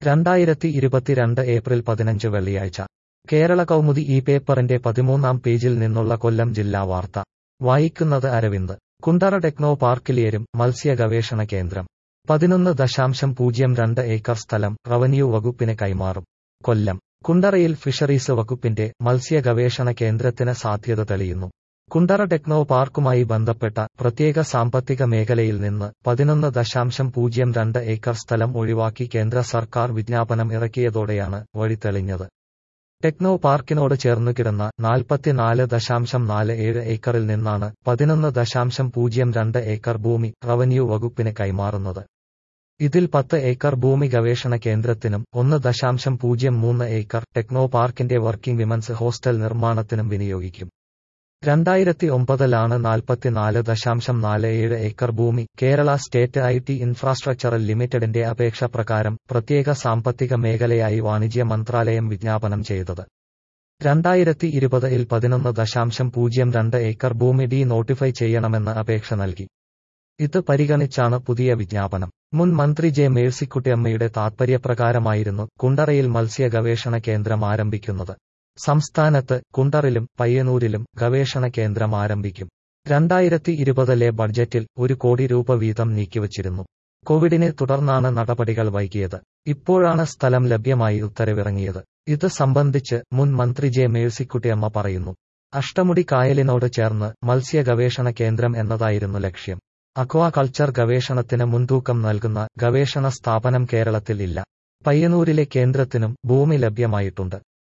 രണ്ടായിരത്തി ഇരുപത്തിരണ്ട് ഏപ്രിൽ പതിനഞ്ച് വെള്ളിയാഴ്ച കേരള കൗമുദി ഈ പേപ്പറിന്റെ പതിമൂന്നാം പേജിൽ നിന്നുള്ള കൊല്ലം ജില്ലാ വാർത്ത വായിക്കുന്നത് അരവിന്ദ് കുണ്ടറ ടെക്നോ പാർക്കിലേരും മത്സ്യ ഗവേഷണ കേന്ദ്രം പതിനൊന്ന് ദശാംശം പൂജ്യം രണ്ട് ഏക്കർ സ്ഥലം റവന്യൂ വകുപ്പിന് കൈമാറും കൊല്ലം കുണ്ടറയിൽ ഫിഷറീസ് വകുപ്പിന്റെ മത്സ്യ ഗവേഷണ കേന്ദ്രത്തിന് സാധ്യത തെളിയുന്നു കുണ്ടറ ടെക്നോ പാർക്കുമായി ബന്ധപ്പെട്ട പ്രത്യേക സാമ്പത്തിക മേഖലയിൽ നിന്ന് പതിനൊന്ന് ദശാംശം പൂജ്യം രണ്ട് ഏക്കർ സ്ഥലം ഒഴിവാക്കി കേന്ദ്ര സർക്കാർ വിജ്ഞാപനം ഇറക്കിയതോടെയാണ് വഴി തെളിഞ്ഞത് ടെക്നോ പാർക്കിനോട് ചേർന്നുകിടന്ന നാൽപ്പത്തിനാല് ദശാംശം നാല് ഏഴ് ഏക്കറിൽ നിന്നാണ് പതിനൊന്ന് ദശാംശം പൂജ്യം രണ്ട് ഏക്കർ ഭൂമി റവന്യൂ വകുപ്പിന് കൈമാറുന്നത് ഇതിൽ പത്ത് ഏക്കർ ഭൂമി ഗവേഷണ കേന്ദ്രത്തിനും ഒന്ന് ദശാംശം പൂജ്യം മൂന്ന് ഏക്കർ ടെക്നോ പാർക്കിന്റെ വർക്കിംഗ് വിമൻസ് ഹോസ്റ്റൽ നിർമ്മാണത്തിനും വിനിയോഗിക്കും രണ്ടായിരത്തി ഒമ്പതിലാണ് നാൽപ്പത്തിനാല് ദശാംശം നാല് ഏഴ് ഏക്കർ ഭൂമി Kerala state I T infrastructural ലിമിറ്റഡിന്റെ അപേക്ഷ പ്രകാരം പ്രത്യേക സാമ്പത്തിക മേഖലയായി വാണിജ്യ മന്ത്രാലയം വിജ്ഞാപനം ചെയ്തത് രണ്ടായിരത്തി ഇരുപതിൽ പതിനൊന്ന് ദശാംശം പൂജ്യം രണ്ട് ഏക്കർ ഭൂമി ഡി നോട്ടിഫൈ ചെയ്യണമെന്ന് അപേക്ഷ നൽകി ഇത് പരിഗണിച്ചാണ് പുതിയ വിജ്ഞാപനം മുൻ മന്ത്രി ജെ മേഴ്സിക്കുട്ടിയമ്മയുടെ താൽപര്യപ്രകാരമായിരുന്നു കുണ്ടറയിൽ മത്സ്യ ഗവേഷണ കേന്ദ്രം ആരംഭിക്കുന്നത് സംസ്ഥാനത്ത് കുണ്ടറിലും പയ്യന്നൂരിലും ഗവേഷണ കേന്ദ്രം ആരംഭിക്കും രണ്ടായിരത്തി ഇരുപതിലെ ബഡ്ജറ്റിൽ ഒരു കോടി രൂപ വീതം നീക്കിവച്ചിരുന്നു കോവിഡിനെ തുടർന്നാണ് നടപടികൾ വൈകിയത് ഇപ്പോഴാണ് സ്ഥലം ലഭ്യമായി ഉത്തരവിറങ്ങിയത് ഇത് സംബന്ധിച്ച് മുൻ മന്ത്രി ജെ മേഴ്സിക്കുട്ടിയമ്മ പറയുന്നു അഷ്ടമുടി കായലിനോട് ചേർന്ന് മത്സ്യ ഗവേഷണ കേന്ദ്രം എന്നതായിരുന്നു ലക്ഷ്യം അക്വാകൾച്ചർ ഗവേഷണത്തിന് മുൻതൂക്കം നൽകുന്ന ഗവേഷണ സ്ഥാപനം കേരളത്തിൽ ഇല്ല പയ്യന്നൂരിലെ കേന്ദ്രത്തിനും ഭൂമി ലഭ്യമായിട്ടുണ്ട്